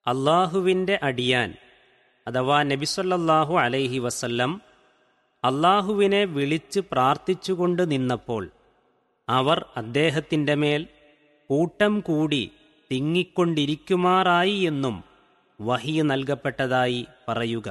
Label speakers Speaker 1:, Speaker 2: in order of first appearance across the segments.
Speaker 1: അള്ളാഹുവിൻ്റെ അടിയാൻ അഥവാ നബിസൊല്ലാഹു അലൈഹി വസല്ലം അള്ളാഹുവിനെ വിളിച്ച് പ്രാർത്ഥിച്ചുകൊണ്ട് നിന്നപ്പോൾ അവർ അദ്ദേഹത്തിൻ്റെ മേൽ കൂട്ടം കൂടി തിങ്ങിക്കൊണ്ടിരിക്കുമാറായി എന്നും വഹിയ നൽകപ്പെട്ടതായി പറയുക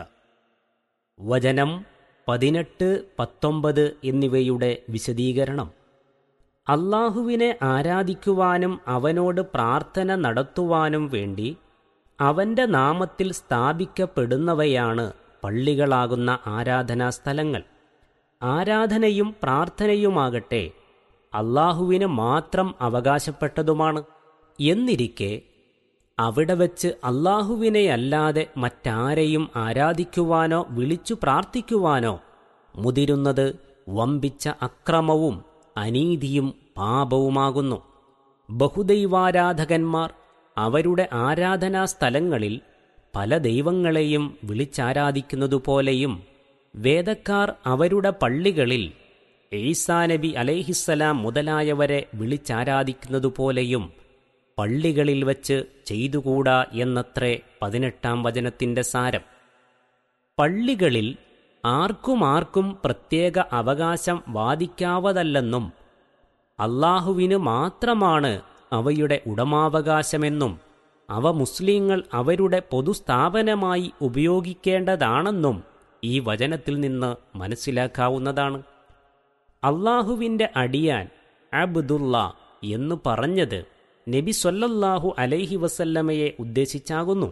Speaker 1: വചനം പതിനെട്ട് പത്തൊമ്പത് എന്നിവയുടെ വിശദീകരണം അള്ളാഹുവിനെ ആരാധിക്കുവാനും അവനോട് പ്രാർത്ഥന നടത്തുവാനും വേണ്ടി അവന്റെ നാമത്തിൽ സ്ഥാപിക്കപ്പെടുന്നവയാണ് പള്ളികളാകുന്ന ആരാധനാ സ്ഥലങ്ങൾ ആരാധനയും പ്രാർത്ഥനയുമാകട്ടെ അള്ളാഹുവിന് മാത്രം അവകാശപ്പെട്ടതുമാണ് എന്നിരിക്കെ അവിടെ വച്ച് അല്ലാഹുവിനെയല്ലാതെ മറ്റാരെയും ആരാധിക്കുവാനോ വിളിച്ചു പ്രാർത്ഥിക്കുവാനോ മുതിരുന്നത് വമ്പിച്ച അക്രമവും അനീതിയും പാപവുമാകുന്നു ബഹുദൈവാരാധകന്മാർ അവരുടെ ആരാധനാ സ്ഥലങ്ങളിൽ പല ദൈവങ്ങളെയും വിളിച്ചാരാധിക്കുന്നതുപോലെയും വേദക്കാർ അവരുടെ പള്ളികളിൽ ഈസാ നബി അലൈഹിസ്സലാം മുതലായവരെ വിളിച്ചാരാധിക്കുന്നതുപോലെയും പള്ളികളിൽ വച്ച് ചെയ്തുകൂടാ എന്നത്രേ പതിനെട്ടാം വചനത്തിന്റെ സാരം പള്ളികളിൽ ആർക്കുമാർക്കും പ്രത്യേക അവകാശം വാദിക്കാവതല്ലെന്നും അള്ളാഹുവിന് മാത്രമാണ് അവയുടെ ഉടമാവകാശമെന്നും അവ മുസ്ലിങ്ങൾ അവരുടെ പൊതുസ്ഥാപനമായി ഉപയോഗിക്കേണ്ടതാണെന്നും ഈ വചനത്തിൽ നിന്ന് മനസ്സിലാക്കാവുന്നതാണ് അള്ളാഹുവിൻ്റെ അടിയാൻ അബ്ദുള്ള എന്ന് പറഞ്ഞത് നബി സൊല്ലല്ലാഹു അലൈഹി വസല്ലമയെ ഉദ്ദേശിച്ചാകുന്നു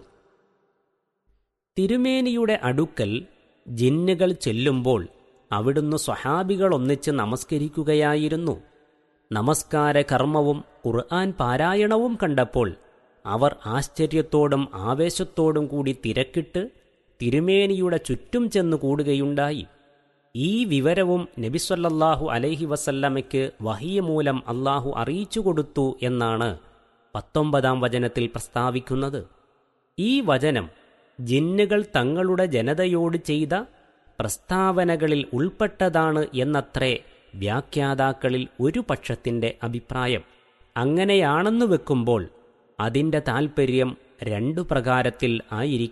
Speaker 1: തിരുമേനിയുടെ അടുക്കൽ ജിന്നുകൾ ചെല്ലുമ്പോൾ അവിടുന്ന് സ്വഹാബികൾ ഒന്നിച്ച് നമസ്കരിക്കുകയായിരുന്നു നമസ്കാര കർമ്മവും ഖുർആൻ പാരായണവും കണ്ടപ്പോൾ അവർ ആശ്ചര്യത്തോടും ആവേശത്തോടും കൂടി തിരക്കിട്ട് തിരുമേനിയുടെ ചുറ്റും ചെന്ന് കൂടുകയുണ്ടായി ഈ വിവരവും നബിസ്വല്ലാഹു അലൈഹി വസല്ലമയ്ക്ക് വഹിയ മൂലം അള്ളാഹു അറിയിച്ചു കൊടുത്തു എന്നാണ് പത്തൊമ്പതാം വചനത്തിൽ പ്രസ്താവിക്കുന്നത് ഈ വചനം ജിന്നുകൾ തങ്ങളുടെ ജനതയോട് ചെയ്ത പ്രസ്താവനകളിൽ ഉൾപ്പെട്ടതാണ് എന്നത്രേ വ്യാഖ്യാതാക്കളിൽ ഒരു പക്ഷത്തിന്റെ അഭിപ്രായം അങ്ങനെയാണെന്നു വെക്കുമ്പോൾ അതിന്റെ താൽപ്പര്യം രണ്ടു പ്രകാരത്തിൽ ആയിരിക്കും